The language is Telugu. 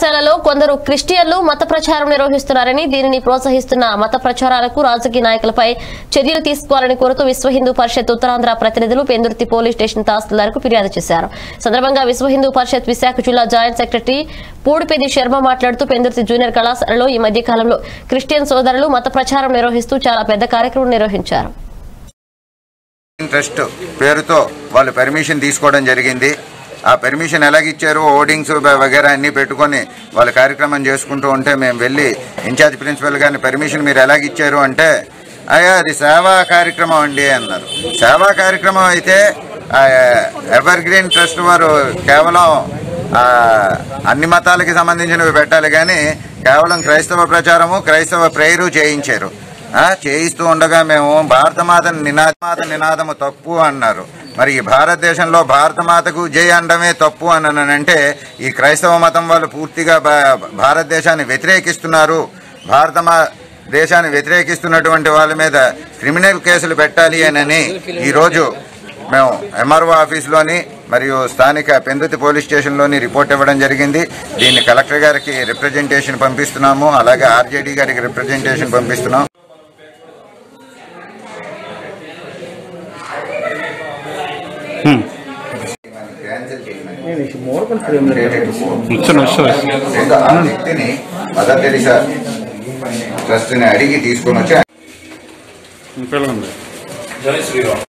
కళాశాలలో కొందరు క్రిస్టియన్లు మత ప్రచారం నిర్వహిస్తున్నారని దీనిని ప్రోత్సహిస్తున్న మత ప్రచారాలకు రాజకీయ నాయకులపై చర్యలు తీసుకోవాలని కోరుతూ విశ్వ హిందూ పరిషత్ ఉత్తరాంధ్ర ప్రతినిధులు పెందుర్తి పోలీస్ స్టేషన్ తహసీల్దార్కు ఫిర్యాదు చేశారు సందర్భంగా విశ్వ హిందూ పరిషత్ విశాఖ జిల్లా జాయింట్ సెక్రటరీ పూడిపెది శర్మ మాట్లాడుతూ పెందుర్తి జూనియర్ కళాశాలలో ఈ మధ్య కాలంలో క్రిస్టియన్ సోదరులు మత ప్రచారం నిర్వహిస్తూ చాలా పెద్ద కార్యక్రమం నిర్వహించారు ట్రస్ట్ పేరుతో వాళ్ళు పర్మిషన్ తీసుకోవడం జరిగింది ఆ పర్మిషన్ ఎలాగిచ్చారు ఓడింగ్స్ వగేరా అన్ని పెట్టుకొని వాళ్ళ కార్యక్రమం చేసుకుంటూ ఉంటే మేము వెళ్ళి ఇన్ఛార్జ్ ప్రిన్సిపల్ గారిని పర్మిషన్ మీరు ఎలాగిచ్చారు అంటే అయ్యా అది సేవా కార్యక్రమం అండి అన్నారు సేవా కార్యక్రమం అయితే ఎవర్ గ్రీన్ ట్రస్ట్ వారు కేవలం ఆ, అన్ని మతాలకి సంబంధించినవి పెట్టాలి కానీ కేవలం క్రైస్తవ ప్రచారము క్రైస్తవ ప్రేయరు చేయించారు ఆ, చేయిస్తూ ఉండగా మేము భారతమాత నినాదమాత నినాదము తప్పు అన్నారు మరి ఈ భారతదేశంలో భారతమాతకు జై అనడమే తప్పు అని అంటే ఈ క్రైస్తవ మతం వాళ్ళు పూర్తిగా భా- భారతదేశాన్ని వ్యతిరేకిస్తున్నారు భారతమా దేశాన్ని వ్యతిరేకిస్తున్నటువంటి వాళ్ళ మీద క్రిమినల్ కేసులు పెట్టాలి అని ఈరోజు మేము ఎంఆర్ఓ ఆఫీస్లోని మరియు స్థానిక పెందుతి పోలీస్ స్టేషన్లోని రిపోర్ట్ ఇవ్వడం జరిగింది దీన్ని కలెక్టర్ గారికి రిప్రజెంటేషన్ పంపిస్తున్నాము అలాగే ఆర్జేడీ గారికి రిప్రజెంటేషన్ పంపిస్తున్నాం వచ్చాను వచ్చాను లేదా ఆ వ్యక్తిని మదర్ తెరిసా ట్రస్ట్ ని అడిగి తీసుకొని వచ్చి పిల్లలు జై శ్రీరామ్